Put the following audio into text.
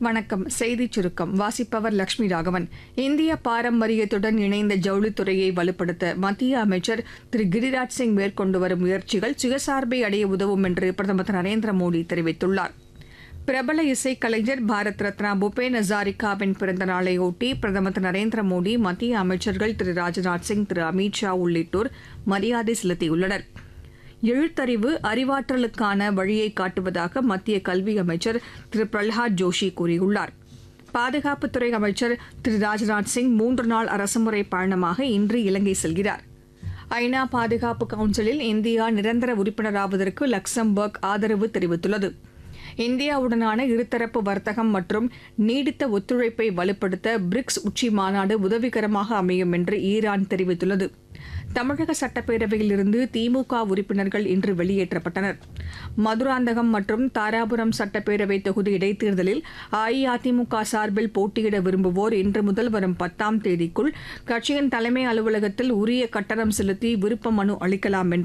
வணக்கம் செய்திச் சுருக்கம் வாசிப்பவர் லட்சுமி ராகவன் இந்திய பாரம்பரியத்துடன் இணைந்த ஜவுளித்துறையை வலுப்படுத்த மத்திய அமைச்சர் திரு கிரிராஜ் சிங் மேற்கொண்டு வரும் முயற்சிகள் சுயசார்பை அடைய உதவும் என்று பிரதமர் திரு நரேந்திர மோடி தெரிவித்துள்ளார் பிரபல இசைக்கலைஞர் பாரத் ரத்னா பூபேன் ஹசாரிகாவின் பிறந்த நாளையொட்டி பிரதமர் திரு நரேந்திர மோடி மத்திய அமைச்சர்கள் திரு ராஜ்நாத் சிங் திரு அமித் ஷா உள்ளிட்டோர் மரியாதை செலுத்தியுள்ளனா் எழுத்தறிவு அறிவாற்றலுக்கான வழியை காட்டுவதாக மத்திய கல்வி அமைச்சர் திரு பிரல்ஹாத் ஜோஷி கூறியுள்ளார் பாதுகாப்புத்துறை அமைச்சர் திரு ராஜ்நாத் சிங் மூன்று நாள் அரசுமுறை பயணமாக இன்று இலங்கை செல்கிறார் ஐநா பாதுகாப்பு கவுன்சிலில் இந்தியா நிரந்தர உறுப்பினராவதற்கு லக்சம்பர்க் ஆதரவு தெரிவித்துள்ளது இந்தியாவுடனான இருதரப்பு வர்த்தகம் மற்றும் நீடித்த ஒத்துழைப்பை வலுப்படுத்த பிரிக்ஸ் உச்சி மாநாடு உதவிகரமாக அமையும் என்று ஈரான் தெரிவித்துள்ளது தமிழக சட்டப்பேரவையிலிருந்து திமுக உறுப்பினர்கள் இன்று வெளியேற்றப்பட்டனர் மதுராந்தகம் மற்றும் தாராபுரம் சட்டப்பேரவை தொகுதி இடைத்தேர்தலில் அஇஅதிமுக சார்பில் போட்டியிட விரும்புவோர் இன்று முதல் வரும் பத்தாம் தேதிக்குள் கட்சியின் தலைமை அலுவலகத்தில் உரிய கட்டணம் செலுத்தி விருப்ப மனு அளிக்கலாம் என்று